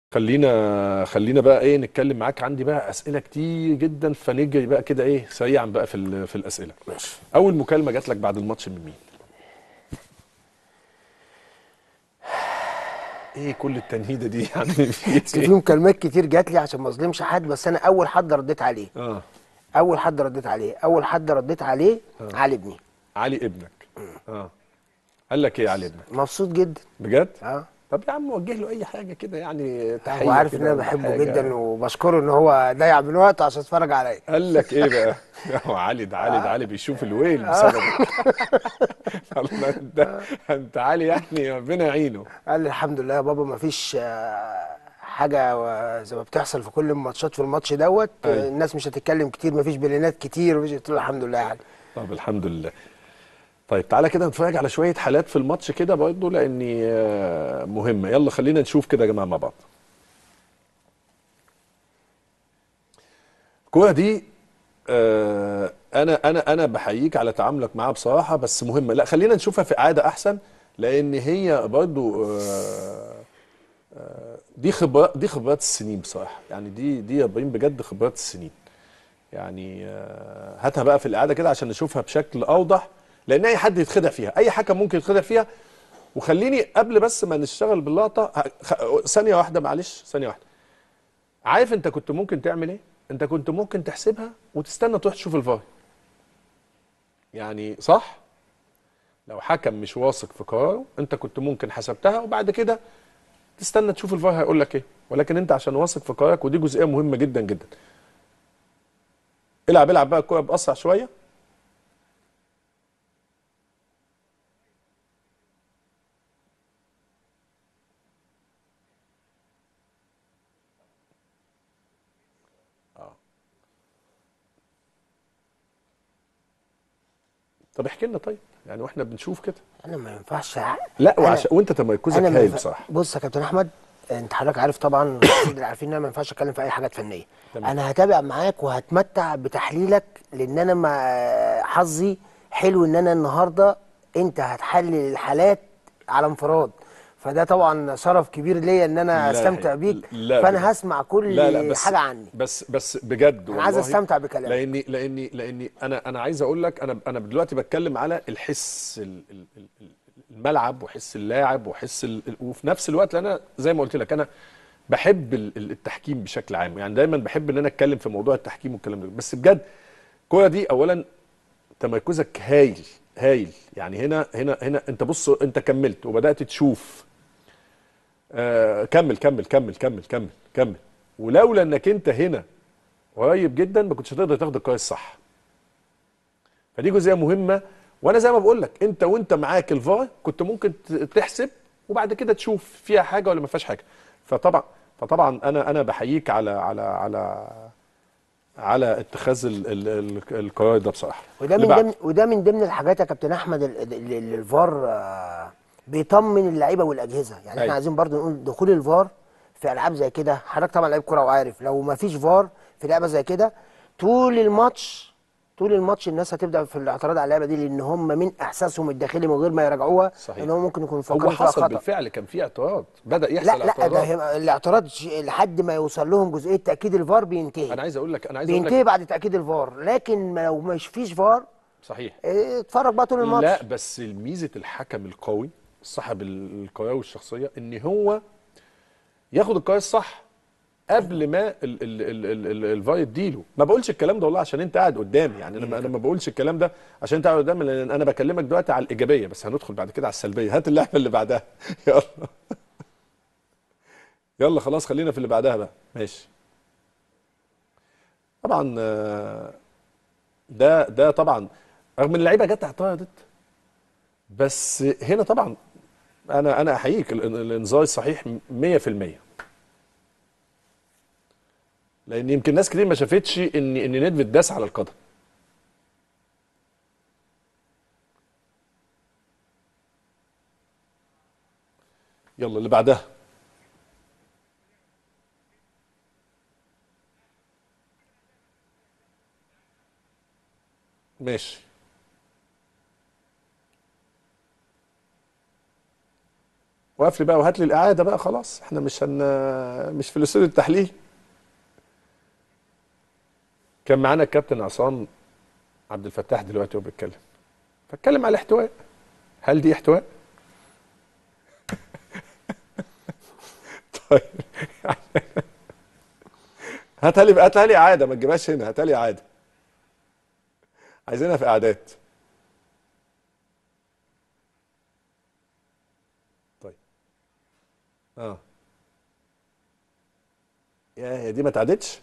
خلينا خلينا بقى ايه نتكلم معاك عندي بقى اسئله كتير جدا فنجري بقى كده ايه سريعا بقى في ال- في الاسئله ماشي اول مكالمه جات لك بعد الماتش من مين ايه كل التنهيده دي يعني في في إيه؟ مكالمات كتير جات لي عشان ما اظلمش حد بس انا اول حد رديت عليه اه اول حد رديت عليه اول حد رديت عليه علي ابني علي ابنك اه قال لك ايه يا علي ابنك مبسوط جدا بجد اه طب يا عم وجه له اي حاجه كده يعني تحيه هو عارف ان كده انا ولا بحبه حاجة. جدا وبشكره ان هو ضيع من وقته عشان يتفرج عليا قال لك ايه بقى؟ هو علي ده علي ده علي بيشوف الويل بسببك الله انت انت علي يعني ربنا يعينه قال لي الحمد لله يا بابا ما فيش حاجه و- زي ما بتحصل في كل الماتشات في الماتش دوت آه، أيوة. الناس مش هتتكلم كتير ما فيش بلينات كتير مفيش قلت له الحمد لله يعني طب الحمد لله طيب تعالى كده نتفرج على شويه حالات في الماتش كده برضه لاني آه، مهمه يلا خلينا نشوف كده يا جماعه مع بعض الكوره دي آه، انا انا انا بحييك على تعاملك معاها بصراحه بس مهمه لا خلينا نشوفها في اعاده احسن لان هي برضه آه، آه، دي خبرات دي خبرات السنين بصراحه يعني دي دي يا ابراهيم بجد خبرات السنين يعني آه، هاتها بقى في الاعاده كده عشان نشوفها بشكل اوضح لان اي حد يتخدع فيها اي حكم ممكن يتخدع فيها وخليني قبل بس ما نشتغل باللقطه ه- خ- ثانيه واحده معلش ثانيه واحده عارف انت كنت ممكن تعمل ايه انت كنت ممكن تحسبها وتستنى تروح تشوف الفار يعني صح لو حكم مش واثق في قراره انت كنت ممكن حسبتها وبعد كده تستنى تشوف الفار هيقول لك ايه ولكن انت عشان واثق في قرارك ودي جزئيه مهمه جدا جدا العب العب بقى الكوره باسرع شويه آه. طب احكي لنا طيب يعني واحنا بنشوف كده انا ما ينفعش لا أنا- وعشان وانت تميزك انا ما هايل ينفع- بصراحه بص يا كابتن احمد انت حضرتك عارف طبعا اللي عارفين ان انا ما ينفعش اتكلم في اي حاجات فنيه تمام. انا هتابع معاك وهتمتع بتحليلك لان انا ما حظي حلو ان انا النهارده انت هتحلل الحالات على انفراد فده طبعا شرف كبير ليا ان انا لا استمتع يا بيك حبيبي. لا فانا بجد. هسمع كل لا لا بس حاجه عني بس بس بجد أنا عايز والله أستمتع بكلامك. لاني لاني لاني انا انا عايز اقول لك انا انا دلوقتي بتكلم على الحس ال- ال- ال- ال- الملعب وحس اللاعب وحس ال- ال- وفي نفس الوقت انا زي ما قلت لك انا بحب ال- ال- التحكيم بشكل عام يعني دايما بحب ان انا اتكلم في موضوع التحكيم والكلام ده بس بجد الكوره دي اولا تمركزك هايل هايل يعني هنا هنا هنا انت بص انت كملت وبدات تشوف آه كمل كمل كمل كمل كمل كمل ولولا انك انت هنا قريب جدا ما كنتش هتقدر تاخد القرار الصح فدي جزئيه مهمه وانا زي ما بقول لك انت وانت معاك الفار كنت ممكن ت- تحسب وبعد كده تشوف فيها حاجه ولا ما فيهاش حاجه فطبعا فطبعا انا انا بحييك على على على على اتخاذ ال ال ال القرار ده بصراحه وده اللي من بعد. ضمن وده من ضمن الحاجات يا كابتن احمد ال- ال- ال- الفار آه، بيطمن اللعيبه والاجهزه يعني احنا أيوة. عايزين برضو نقول دخول الفار في العاب زي كده حضرتك طبعا لعيب كوره وعارف لو ما فيش فار في لعبه زي كده طول الماتش طول الماتش الناس هتبدا في الاعتراض على اللعبه دي لان هم من احساسهم الداخلي من غير ما يراجعوها صحيح. ان هم ممكن يكونوا هو مفكرين فيها حصل خطا بالفعل كان في اعتراض بدا يحصل لا لا ده اعتراضات هي- الاعتراض ش- لحد ما يوصل لهم جزئيه تاكيد الفار بينتهي انا عايز اقول لك انا عايز اقول بينتهي لك بعد تاكيد الفار لكن ما- لو مش فيش فار صحيح اه، اتفرج بقى طول الماتش لا بس ميزه الحكم القوي صاحب ال- القرار والشخصيه ان هو ياخد القرار الصح قبل ما ال- ال- ال- ال- ال- الفار يديله ما بقولش الكلام ده والله عشان انت قاعد قدامي يعني انا ما- انا ما بقولش الكلام ده عشان انت قاعد قدامي لان انا بكلمك دلوقتي على الايجابيه بس هندخل بعد كده على السلبيه هات اللعبه اللي بعدها يلا يلا خلاص خلينا في اللي بعدها بقى ماشي طبعا آه، ده ده طبعا رغم ان اللعيبه جت اعترضت بس هنا طبعا انا انا احييك ال- ال- الانذار الصحيح 100% لان يمكن ناس كتير ما شافتش ان ان نيدفيد داس على القدم يلا اللي بعدها ماشي وقف لي بقى وهات لي الاعاده بقى خلاص احنا مش هن مش في الاستوديو التحليل كان معانا الكابتن عصام عبد الفتاح دلوقتي وهو بيتكلم فاتكلم على الاحتواء هل دي احتواء؟ طيب هاتها لي هاتها لي اعاده ما تجيبهاش هنا هاتها لي اعاده عايزينها في اعداد طيب اه يا هي دي ما اتعادتش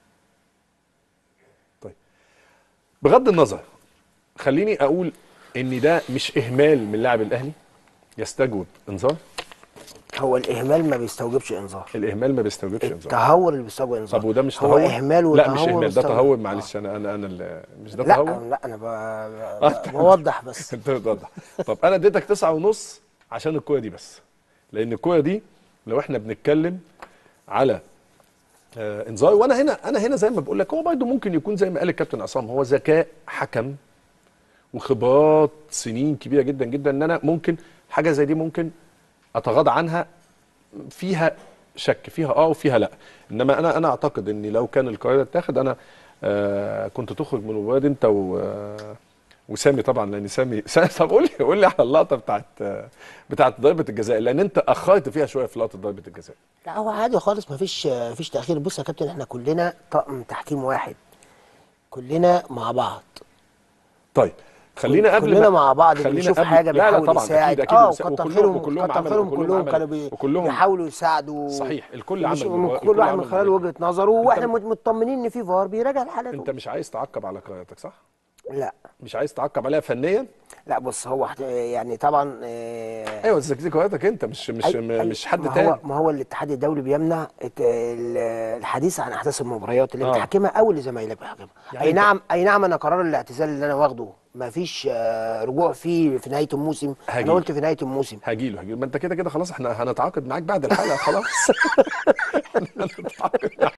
طيب بغض النظر خليني اقول ان ده مش اهمال من لاعب الاهلي يستجوب انذار هو الاهمال ما بيستوجبش انذار الاهمال ما بيستوجبش انذار التهور اللي بيستوجب انذار طب وده مش هو تهور اهمال لا وتهور مش اهمال ده مستوجب. تهور معلش انا انا انا اللي- مش ده لا تهور لا انا ب- ب- بوضح بس انت بتوضح طب انا اديتك تسعة ونص عشان الكوره دي بس لان الكوره دي لو احنا بنتكلم على آه انذار وانا هنا انا هنا زي ما بقول لك هو برضه ممكن يكون زي ما قال الكابتن عصام هو ذكاء حكم وخبرات سنين كبيره جدا جدا ان انا ممكن حاجه زي دي ممكن اتغاضى عنها فيها شك فيها اه وفيها لا انما انا انا اعتقد ان لو كان القرار اتاخد انا آه كنت تخرج من المباراه دي انت و آه وسامي طبعا لان سامي سامي طب قول لي قول لي على اللقطه بتاعت آه بتاعت ضربه الجزاء لان انت اخرت فيها شويه في لقطه ضربه الجزاء لا هو عادي خالص مفيش مفيش تاخير بص يا كابتن احنا كلنا طقم تحكيم واحد كلنا مع بعض طيب خلينا قبل كلنا ما- مع بعض اللي خلينا بيشوف قبل- حاجه لا لا بيحاول طبعا يساعد اكيد اكيد اه وكلهم- وكتر خيرهم وكلهم كتر عملوا- خيرهم وكلهم كلهم عملوا- كانوا بي وكلهم بيحاولوا يساعدوا صحيح الكل مش- عمل من الكل كل واحد من عمل خلال اللي- وجهه نظره واحنا انت- مت- مطمنين ان في فار بيراجع الحالات انت مش عايز تعقب على قراراتك صح؟ لا مش عايز تعقب عليها فنيا؟ لا بص هو حت- يعني طبعا آه، ايوه بس دي قراراتك انت مش مش أي- م- أي- مش حد ما تاني هو ما هو الاتحاد الدولي بيمنع الت- ال- الحديث عن احداث المباريات اللي آه. بتحكمها او اللي زمايلك بيحكمها يعني اي أنت- نعم اي نعم انا قرار الاعتزال اللي انا واخده ما فيش آه، رجوع فيه في نهايه الموسم هجيب. انا قلت في نهايه الموسم هجيله هجيله ما انت كده كده خلاص احنا هنتعاقد معاك بعد الحلقه خلاص احنا هنتعاقد معاك